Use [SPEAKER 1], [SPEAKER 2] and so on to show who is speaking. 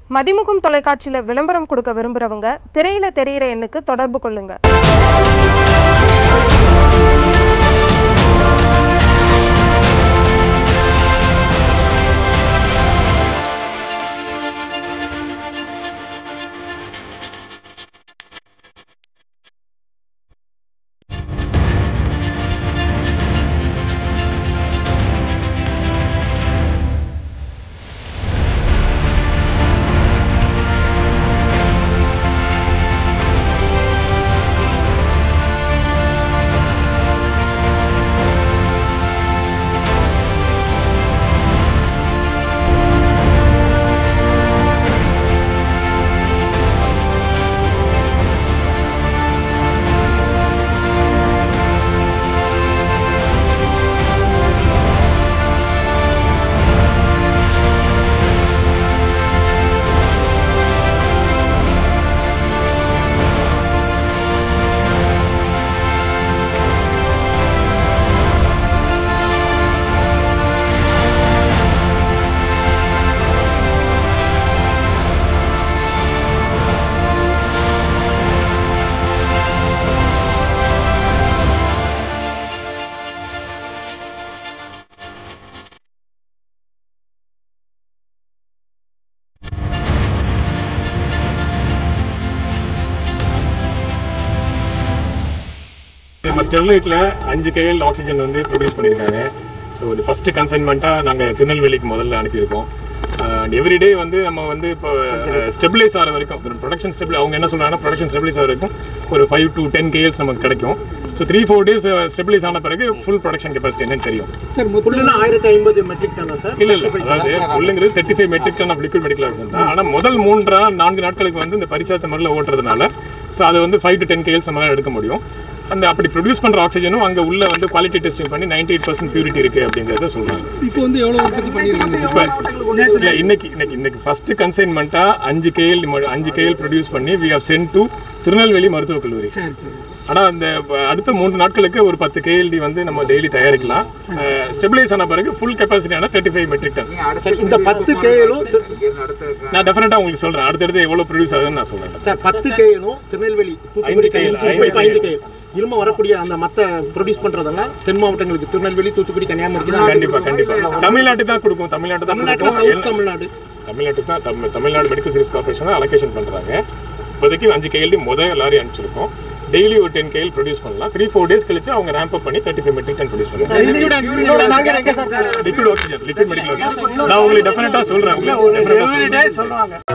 [SPEAKER 1] மதிமுகம் தொலைக்காட்சியில விளம்பரம் கொடுக்க விரும்புறவங்க திரையில தெரியிற எண்ணுக்கு தொடர்பு கொள்ளுங்க
[SPEAKER 2] நம்ம ஸ்டெர்லைட்ல அஞ்சு கையில் ஆக்சிஜன் வந்து ப்ரொடியூஸ் பண்ணியிருக்காங்க ஸோ இது ஃபர்ஸ்ட் கன்சைன்மெண்ட்டாக நாங்கள் திருநெல்வேலிக்கு முதல்ல அனுப்பியிருக்கோம் எவ்ரிடே வந்து நம்ம வந்து இப்போ ஸ்டெபிலைஸ் ஆகிற வரைக்கும் ப்ரொடக்ஷன் ஸ்டெபிள் அவங்க என்ன சொல்றாங்கன்னா ப்ரொடக்ஷன் ஸ்டெபிலைஸ் ஆகிற வரைக்கும் ஒரு ஃபைவ் டு டென் கேஎல்ஸ் நமக்கு கிடைக்கும் so three four days stabilize ஆன பிறகு ஃபுல் ப்ரொடக்ஷன் கெப்பாசிட்டி என்னன்னு தெரியும்
[SPEAKER 3] சார் ஃபுல்லுனா ஆயிரத்தி ஐம்பது மெட்ரிக் டன்னா சார்
[SPEAKER 2] இல்ல இல்ல அதாவது ஃபுல்லுங்கிறது thirty five metric ton of liquid medical oxygen தான் ஆனால் முதல் மூன்றா நான்கு நாட்களுக்கு வந்து இந்த பரிச்சாத்த முறையில் ஓட்டுறதுனால ஸோ அதை வந்து ஃபைவ் டு டென் கேஎல்ஸ் நம்மளால எடுக்க முடியும் அந்த அப்படி ப்ரொடியூஸ் பண்ற ஆக்சிஜனும் அங்க உள்ள வந்து குவாலிட்டி டெஸ்டிங் பண்ணி நைன்டி எயிட் பர்சன்ட் பியூரிட்டி இருக்கு அப்படிங்கறத சொல்றாங்க
[SPEAKER 3] இப்போ வந்து எவ்வளோ உற்பத்தி பண்ணியிருக்கீங்க
[SPEAKER 2] இப்போ இல்ல இன்னைக்கு இன்னைக்கு இன்னைக்கு ஃபர்ஸ்ட் கன்சைன்மெண்ட்டா அஞ்சு கேஎல் அஞ்சு கேஎல் ப்ரொடியூஸ் பண்ணி we have sent to Tirunelveli மருத்துவக் கல்லூரி
[SPEAKER 3] சரி சரி
[SPEAKER 2] ஆனா அந்த அஹ், அடுத்த மூன்று நாட்களுக்கு ஒரு பத்து கேஎல்டி வந்து நம்ம டெய்லி தயாரிக்கலாம் ஸ்டெபிலைஸ் ஆன பிறகு ஃபுல் கெப்பாசிட்டியான thirty five metric ton
[SPEAKER 4] sir இந்த பத்து கேலும்
[SPEAKER 2] நான் டெஃபினட்டா உங்களுக்கு சொல்றேன் அடுத்தடுத்து எவ்வளவு ப்ரொடியூஸ் ஆகுதுன்னு நான் சொல்றேன்
[SPEAKER 4] சார் பத்து கேலும் திருநெல்வேலி தூத்துக்குடி
[SPEAKER 2] ஐந்து கேல்,
[SPEAKER 4] கையில்
[SPEAKER 2] ஐந்து
[SPEAKER 4] இப்போ ஐந்து கேல் இரும வரக்கூடிய அந்த மத்த ப்ரொடியூஸ் பண்றதெல்லாம் தென் மாவட்டங்களுக்கு திருநெல்வேலி தூத்துக்குடி கன்னியாகுமரி தான்
[SPEAKER 2] கண்டிப்பா கண்டிப்பா தமிழ்நாட்டு தான் கொடுக்கும் தமிழ்நாட்டு தான்
[SPEAKER 4] தமிழ்நாட்டில்
[SPEAKER 2] கொடுக்கும்
[SPEAKER 4] சவுத் தமிழ்நாடு
[SPEAKER 2] தமிழ்நாட்டுக்கு தான் Tamil Tamil Nadu medical service corporation தான் அலோகேஷன் பண்றாங்க இப்போதைக்கு அஞ்சு கேஎல்டி முதல் லாரி அனுப்பிச்சிருக்கோம் டெய்லி ஒரு டென் கேஎல் ப்ரொடியூஸ் பண்ணலாம் த்ரீ ஃபோர் டேஸ் கழிச்சு அவங்க ரேம்ப் அப் பண்ணி thirty five metric ton produce பண்ணுவாங்க liquid oxygen liquid medical oxygen நான் உங்களுக்கு டெஃபினட்டா சொல்றேன் உங்களுக்கு definite ஆ சொல்றேன்